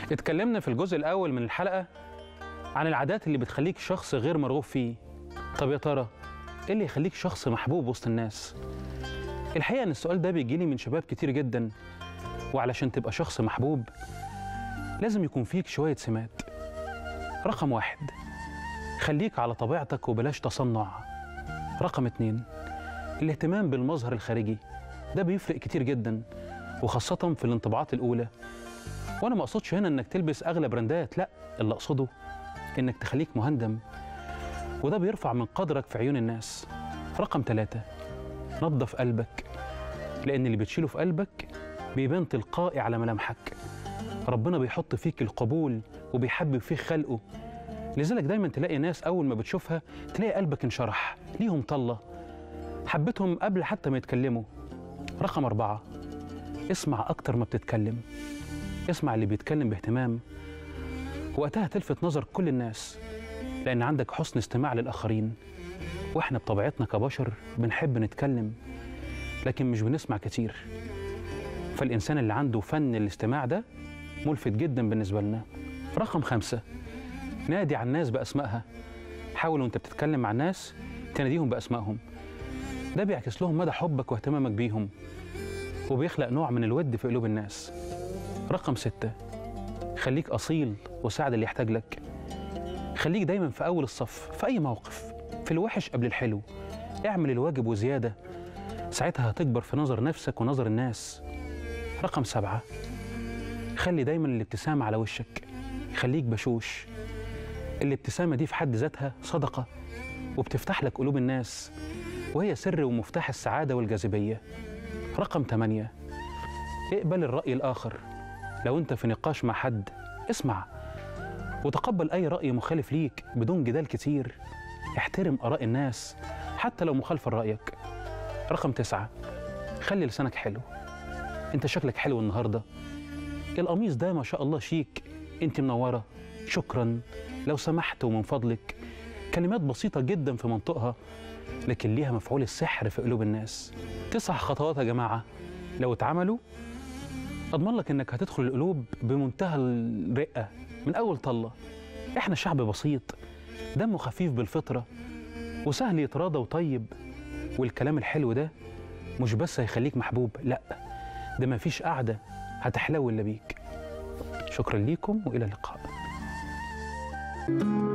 اتكلمنا في الجزء الأول من الحلقة عن العادات اللي بتخليك شخص غير مرغوب فيه طب يا ترى ايه اللي يخليك شخص محبوب وسط الناس الحقيقة ان السؤال ده بيجيلي من شباب كتير جدا وعلشان تبقى شخص محبوب لازم يكون فيك شوية سمات رقم واحد خليك على طبيعتك وبلاش تصنع رقم اتنين الاهتمام بالمظهر الخارجي ده بيفرق كتير جدا وخاصة في الانطباعات الأولى وأنا ما أقصدش هنا إنك تلبس أغلى براندات لا اللي أقصده إنك تخليك مهندم وده بيرفع من قدرك في عيون الناس رقم ثلاثة نظف قلبك لأن اللي بتشيله في قلبك بيبان تلقائي على ملامحك ربنا بيحط فيك القبول وبيحبب فيك خلقه لذلك دايما تلاقي ناس أول ما بتشوفها تلاقي قلبك انشرح ليهم طلة حبيتهم قبل حتى ما يتكلموا رقم أربعة اسمع أكتر ما بتتكلم اسمع اللي بيتكلم باهتمام وقتها تلفت نظر كل الناس لأن عندك حسن استماع للآخرين وإحنا بطبيعتنا كبشر بنحب نتكلم لكن مش بنسمع كتير فالإنسان اللي عنده فن الاستماع ده ملفت جدا بالنسبة لنا رقم خمسة نادي على الناس بأسمائها حاول وانت بتتكلم مع الناس تناديهم بأسمائهم ده بيعكس لهم مدى حبك واهتمامك بيهم وبيخلق نوع من الود في قلوب الناس رقم ستة خليك أصيل وساعد اللي يحتاج لك خليك دايما في أول الصف في أي موقف في الوحش قبل الحلو اعمل الواجب وزيادة ساعتها هتكبر في نظر نفسك ونظر الناس رقم سبعة خلي دايما الابتسامة على وشك خليك بشوش الابتسامة دي في حد ذاتها صدقة وبتفتح لك قلوب الناس وهي سر ومفتاح السعادة والجاذبية رقم ثمانية اقبل الرأي الآخر لو أنت في نقاش مع حد اسمع وتقبل أي رأي مخالف ليك بدون جدال كتير احترم آراء الناس حتى لو مخالفة لرأيك رقم تسعة خلي لسانك حلو انت شكلك حلو النهاردة القميص ده ما شاء الله شيك انت منورة شكرا لو سمحت ومن فضلك كلمات بسيطة جدا في منطقها لكن ليها مفعول السحر في قلوب الناس تسع خطوات يا جماعة لو اتعملوا أضمن لك إنك هتدخل القلوب بمنتهى الرقة من أول طلة إحنا شعب بسيط دمه خفيف بالفطرة وسهل يتراضى وطيب والكلام الحلو ده مش بس هيخليك محبوب لأ ده مفيش قعدة هتحلو إلا بيك شكرا ليكم وإلى اللقاء